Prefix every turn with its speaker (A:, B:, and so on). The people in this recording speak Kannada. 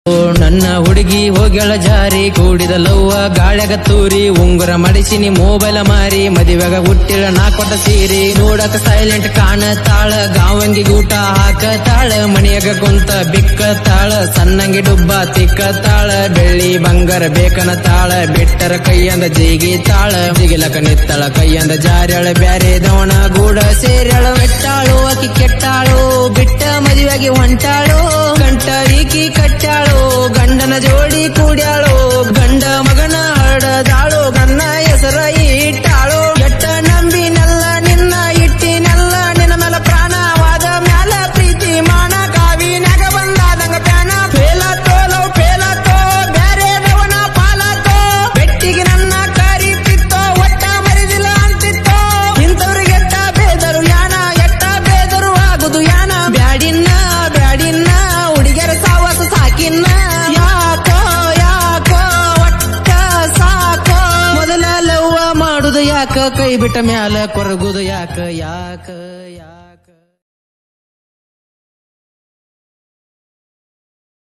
A: ಓ ನನ್ನ ಹುಡುಗಿ ಹೋಗ್ಯಾಳ ಜಾರಿ ಕೂಡಿದ ಲವ್ವ ಗಾಳ್ಯಾಗ ತೂರಿ ಉಂಗುರ ಮಡಿಸಿನಿ ಮೊಬೈಲ್ ಮಾರಿ ಮದುವೆಗ ಹುಟ್ಟಿಳ ನಾ ಕೊಟ್ಟ ಸೀರಿ ನೋಡಕ ಸೈಲೆಂಟ್ ಕಾಣತಾಳ ಗಾವಂಗಿ ಊಟ ಹಾಕತಾಳ ಮನೆಯಾಗ ಕುಂತ ಬಿಕ್ಕತಾಳ ಸಣ್ಣಂಗಿ ಡುಬ್ಬ ತಿಕ್ಕತಾಳ ಬೆಳ್ಳಿ ಬಂಗಾರ ಬೇಕನ ತಾಳ ಬಿಟ್ಟರ ಕೈಯಂದ ಜಿಗಿತಾಳ ಜಿಗಿಲಕ ನಿತ್ತಳ ಕೈಯಂದ ಜಾರ್ಯಾಳ ಬ್ಯಾರೆ ದವಣ ಗೂಡ ಸೇರ್ಯಾಳ ಮೆಟ್ಟಾಳು ಆಕಿ ಕೆಟ್ಟಾಳು ಬಿಟ್ಟ ಮದುವೆಗೆ ಹೊಂಟಾಳು ಗಂಟರಿಕಿ ಕಟ್ಟಾಳು ಗಂಡನ ಜೋಡಿ ಕೂಡ್ಯಾಳು ಗಂಡ ಮಗನ ಹಡದಾಳು ಗನ್ನ ಹೆಸರ ಇಟ್ಟಾಳು ಎಟ್ಟ ನಂಬಿನಲ್ಲ ನಿನ್ನ ಇಟ್ಟಿನಲ್ಲ ನಿನ್ನ ಮೇಲ ಪ್ರಾಣವಾದ ಮ್ಯಾಲ ಪ್ರೀತಿ ಮಾನ ಕಾವಿನಾಗ ಬಂದಾದಂಗ ಪ್ಯಾನ ಫೇಲತ್ತೋ ಲವ್ ಫೇಲತ್ತೋ ಬ್ಯಾರೆ ದವನ ಪಾಲತ್ತೋ ಬೆಟ್ಟಿಗೆ ನನ್ನ ಕರಿತಿತ್ತೋ ಒಟ್ಟ ಮರಿದಿಲ್ಲ ಅಂತಿತ್ತೋ ಇಂಥವ್ರಿಗೆ ಎಟ್ಟ ಬೇದರು ಯಾನ ಎಟ್ಟ ಬೇದರು ಆಗುದು ಯಾನ ಬ್ಯಾಡಿನ್ನ ಬ್ಯಾಡಿನ್ನ ಹುಡುಗಿಯರ ಸಾವಾಸ ಸಾಕಿನ್ನ ಯಾಕೋ ಯಾಕೋ ಒಟ್ಟ ಸಾಕೋ ಮೊದಲ ಲವ್ವ ಮಾಡುದು ಯಾಕ ಕೈ ಬಿಟ್ಟ ಮ್ಯಾಲ ಕೊರಗುದು ಯಾಕ ಯಾಕ ಯಾಕ